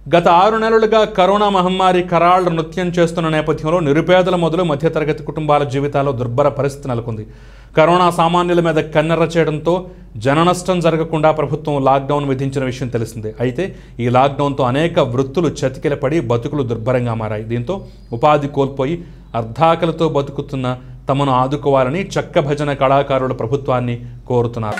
గత ఆరు నెలలుగా కరోనా మహమ్మారి కరాళ్ల నృత్యం చేస్తున్న నేపథ్యంలో నిరుపేదల మొదలు మధ్యతరగతి కుటుంబాల జీవితాల్లో దుర్భర పరిస్థితి నెలకొంది కరోనా సామాన్యుల మీద కన్నెర్ర చేయడంతో జననష్టం జరగకుండా ప్రభుత్వం లాక్డౌన్ విధించిన విషయం తెలిసిందే అయితే ఈ లాక్డౌన్తో అనేక వృత్తులు చతికిలపడి బతుకులు దుర్భరంగా మారాయి దీంతో ఉపాధి కోల్పోయి అర్ధాకలతో బతుకుతున్న తమను ఆదుకోవాలని చెక్క భజన కళాకారులు ప్రభుత్వాన్ని కోరుతున్నారు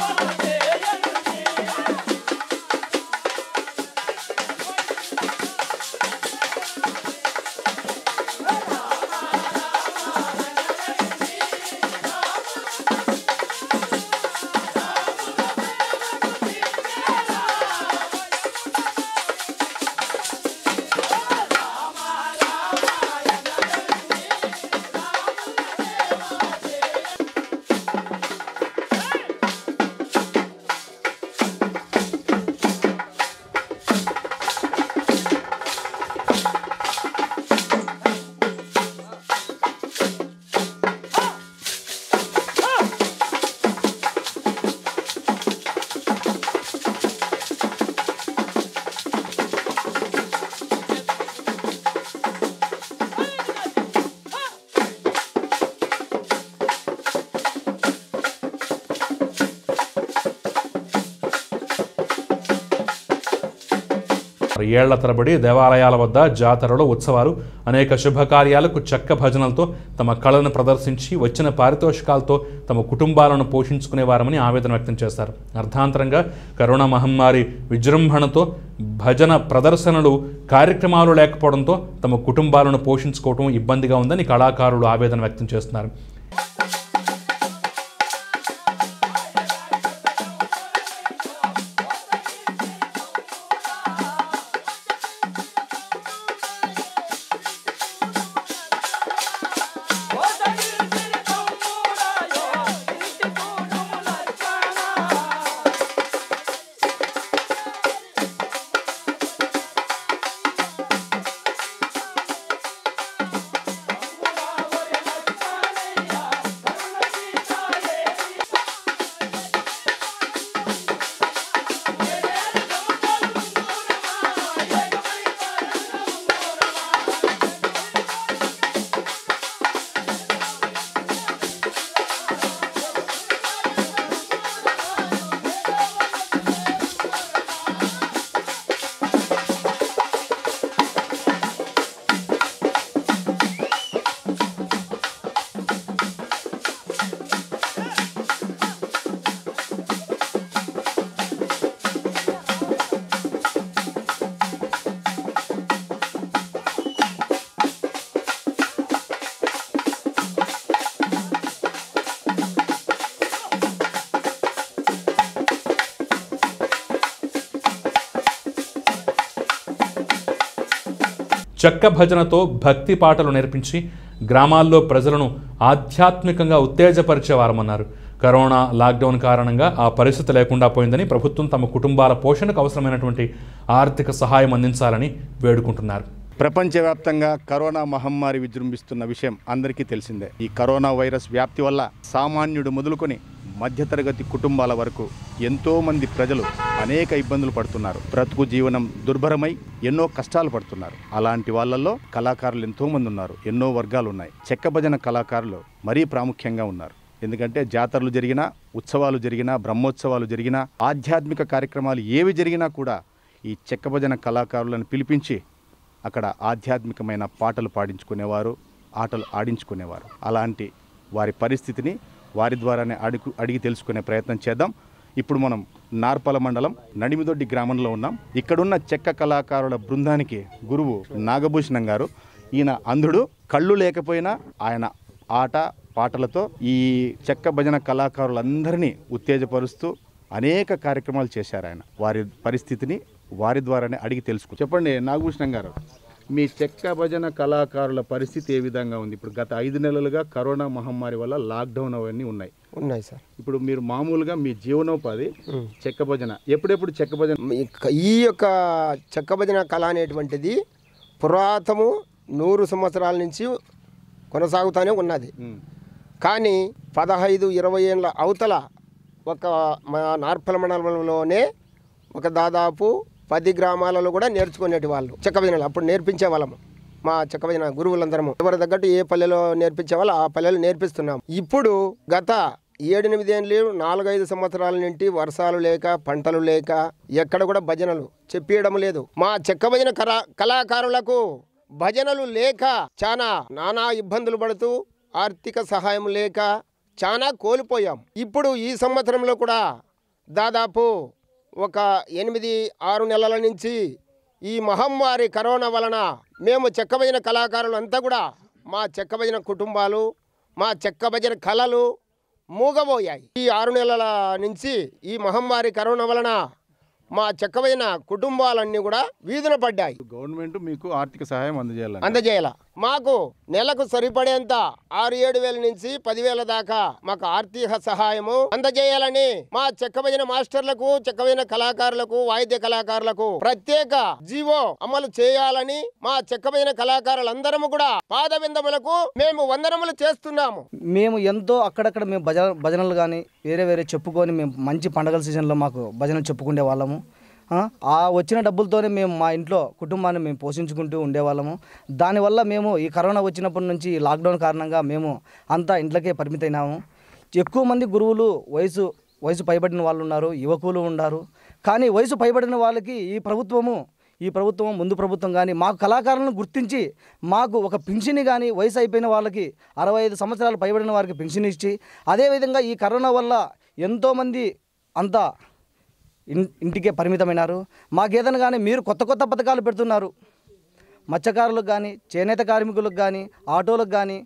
ఏళ్ల తరబడి దేవాలయాల వద్ద జాతరలు ఉత్సవాలు అనేక శుభకార్యాలకు చెక్క భజనలతో తమ కళను ప్రదర్శించి వచ్చిన పారితోషికాలతో తమ కుటుంబాలను పోషించుకునేవారమని ఆవేదన వ్యక్తం చేశారు అర్థాంతరంగా కరోనా మహమ్మారి విజృంభణతో భజన ప్రదర్శనలు కార్యక్రమాలు లేకపోవడంతో తమ కుటుంబాలను పోషించుకోవడం ఇబ్బందిగా ఉందని కళాకారులు ఆవేదన వ్యక్తం చేస్తున్నారు చెక్క భజనతో భక్తి పాటలు నేర్పించి గ్రామాల్లో ప్రజలను ఆధ్యాత్మికంగా ఉత్తేజపరిచేవారమన్నారు కరోనా లాక్డౌన్ కారణంగా ఆ పరిస్థితి లేకుండా పోయిందని ప్రభుత్వం తమ కుటుంబాల పోషణకు అవసరమైనటువంటి ఆర్థిక సహాయం అందించాలని వేడుకుంటున్నారు ప్రపంచవ్యాప్తంగా కరోనా మహమ్మారి విజృంభిస్తున్న విషయం అందరికీ తెలిసిందే ఈ కరోనా వైరస్ వ్యాప్తి వల్ల సామాన్యుడు మొదలుకొని మధ్యతరగతి కుటుంబాల వరకు ఎంతో మంది ప్రజలు అనేక ఇబ్బందులు పడుతున్నారు బ్రతుకు జీవనం దుర్భరమై ఎన్నో కష్టాలు పడుతున్నారు అలాంటి వాళ్ళల్లో కళాకారులు ఎంతో మంది ఉన్నారు ఎన్నో వర్గాలు ఉన్నాయి చెక్క భజన కళాకారులు మరీ ప్రాముఖ్యంగా ఉన్నారు ఎందుకంటే జాతరలు జరిగినా ఉత్సవాలు జరిగినా బ్రహ్మోత్సవాలు జరిగినా ఆధ్యాత్మిక కార్యక్రమాలు ఏవి జరిగినా కూడా ఈ చెక్క భజన కళాకారులను పిలిపించి అక్కడ ఆధ్యాత్మికమైన పాటలు పాడించుకునేవారు ఆటలు ఆడించుకునేవారు అలాంటి వారి పరిస్థితిని వారి ద్వారానే అడుగు అడిగి తెలుసుకునే ప్రయత్నం చేద్దాం ఇప్పుడు మనం నార్పల మండలం నడిమిదొడ్డి గ్రామంలో ఉన్నాం ఇక్కడున్న చెక్క కళాకారుల బృందానికి గురువు నాగభూషణం గారు ఈయన అంధుడు కళ్ళు లేకపోయినా ఆయన ఆట పాటలతో ఈ చెక్క భజన కళాకారులందరినీ ఉత్తేజపరుస్తూ అనేక కార్యక్రమాలు చేశారు ఆయన వారి పరిస్థితిని వారి ద్వారానే అడిగి తెలుసుకో చెప్పండి నాగభూషణం గారు మీ చెక్క భజన కళాకారుల పరిస్థితి ఏ విధంగా ఉంది ఇప్పుడు గత ఐదు నెలలుగా కరోనా మహమ్మారి వల్ల లాక్డౌన్ అవన్నీ ఉన్నాయి ఉన్నాయి సార్ ఇప్పుడు మీరు మామూలుగా మీ జీవనోపాధి చెక్క భజన ఎప్పుడెప్పుడు చెక్క భజన ఈ క- ఈ యొక్క చెక్క భజన కళ అనేటువంటిది పురాతము నూరు సంవత్సరాల నుంచి కొనసాగుతూనే ఉన్నది ఉమ్, కానీ పదహైదు ఇరవై ఏళ్ళ అవతల ఒక మా నార్పల మండలంలోనే ఒక దాదాపు పది గ్రామాలలో కూడా నేర్చుకునేటి వాళ్ళు చెక్క భజనలు అప్పుడు నేర్పించే వాళ్ళము మా చెక్క భజన గురువులందరము ఎవరి తగ్గట్టు ఏ పల్లెలో నేర్పించే వాళ్ళు ఆ పల్లెలు నేర్పిస్తున్నాం ఇప్పుడు గత ఏడెనిమిదేళ్ళు నాలుగైదు సంవత్సరాల నుండి వర్షాలు లేక పంటలు లేక ఎక్కడ కూడా భజనలు చెప్పియడం లేదు మా చెక్క భజన కళా కళాకారులకు భజనలు లేక చాలా నానా ఇబ్బందులు పడుతూ ఆర్థిక సహాయం లేక చాలా కోల్పోయాం ఇప్పుడు ఈ సంవత్సరంలో కూడా దాదాపు ఒక ఎనిమిది ఆరు నెలల నుంచి ఈ మహమ్మారి కరోనా వలన మేము చెక్కబడిన కళాకారులు అంతా కూడా మా చెక్కబడిన కుటుంబాలు మా చెక్కబడిన కళలు మూగబోయాయి ఈ ఆరు నెలల నుంచి ఈ మహమ్మారి కరోనా వలన మా చెక్కబడిన కుటుంబాలన్నీ కూడా వీధున పడ్డాయి గవర్నమెంట్ మీకు ఆర్థిక సహాయం అందజేయాలని అందజేయాల మాకు నెలకు సరిపడేంత ఆరు ఏడు వేల నుంచి పదివేల దాకా మాకు ఆర్థిక సహాయము అందజేయాలని మా చెక్కబడిన మాస్టర్లకు చెక్కబడిన కళాకారులకు వాయిద్య కళాకారులకు ప్రత్యేక జీవో అమలు చేయాలని మా చెక్కబడిన కళాకారులందరము కూడా పాదవిందములకు మేము వందనములు చేస్తున్నాము మేము ఎంతో అక్కడక్కడ మేము భజన భజనలు కానీ వేరే వేరే చెప్పుకొని మేము మంచి పండగల సీజన్లో మాకు భజనలు చెప్పుకునే వాళ్ళము ఆ, ఆ వచ్చిన డబ్బులతోనే మేము మా ఇంట్లో కుటుంబాన్ని మేము పోషించుకుంటూ ఉండేవాళ్ళము దానివల్ల మేము ఈ కరోనా వచ్చినప్పటి నుంచి ఈ లాక్డౌన్ కారణంగా మేము అంతా ఇంట్లోకే పరిమితమైనాము ఎక్కువ మంది గురువులు వయసు వయసు పైబడిన వాళ్ళు ఉన్నారు యువకులు ఉన్నారు కానీ వయసు పైబడిన వాళ్ళకి ఈ ప్రభుత్వము ఈ ప్రభుత్వం ముందు ప్రభుత్వం కానీ మాకు కళాకారులను గుర్తించి మాకు ఒక పింఛని కానీ వయసు అయిపోయిన వాళ్ళకి అరవై ఐదు సంవత్సరాలు పైబడిన వారికి పింఛన్ ఇచ్చి అదేవిధంగా ఈ కరోనా వల్ల ఎంతోమంది అంతా ఇన్ ఇంటికే పరిమితమైనారు మాకేదైనా కానీ మీరు కొత్త కొత్త పథకాలు పెడుతున్నారు మత్స్యకారులకు కానీ చేనేత కార్మికులకు కానీ ఆటోలకు కానీ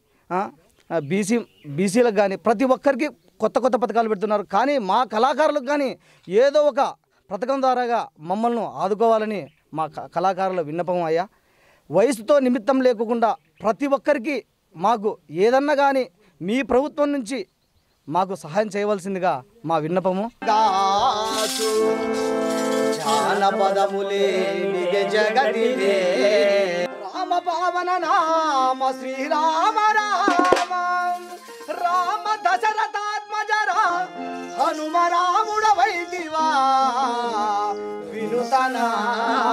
బీసీ బీసీలకు కానీ ప్రతి ఒక్కరికి కొత్త కొత్త పథకాలు పెడుతున్నారు కానీ మా కళాకారులకు కానీ ఏదో ఒక పథకం ద్వారాగా మమ్మల్ని ఆదుకోవాలని మా క- కళాకారుల విన్నపం అయ్యా వయసుతో నిమిత్తం లేకుండా ప్రతి ఒక్కరికి మాకు ఏదన్నా కానీ మీ ప్రభుత్వం నుంచి మాకు సహాయం చేయవలసిందిగా మా విన్నపము దాసు జానపదములే నిజ జగతిలే రామ పావన నామ శ్రీరామ రామ రామ దశరథాత్మజర హనుమ రాముడ వైదివా వినుతనా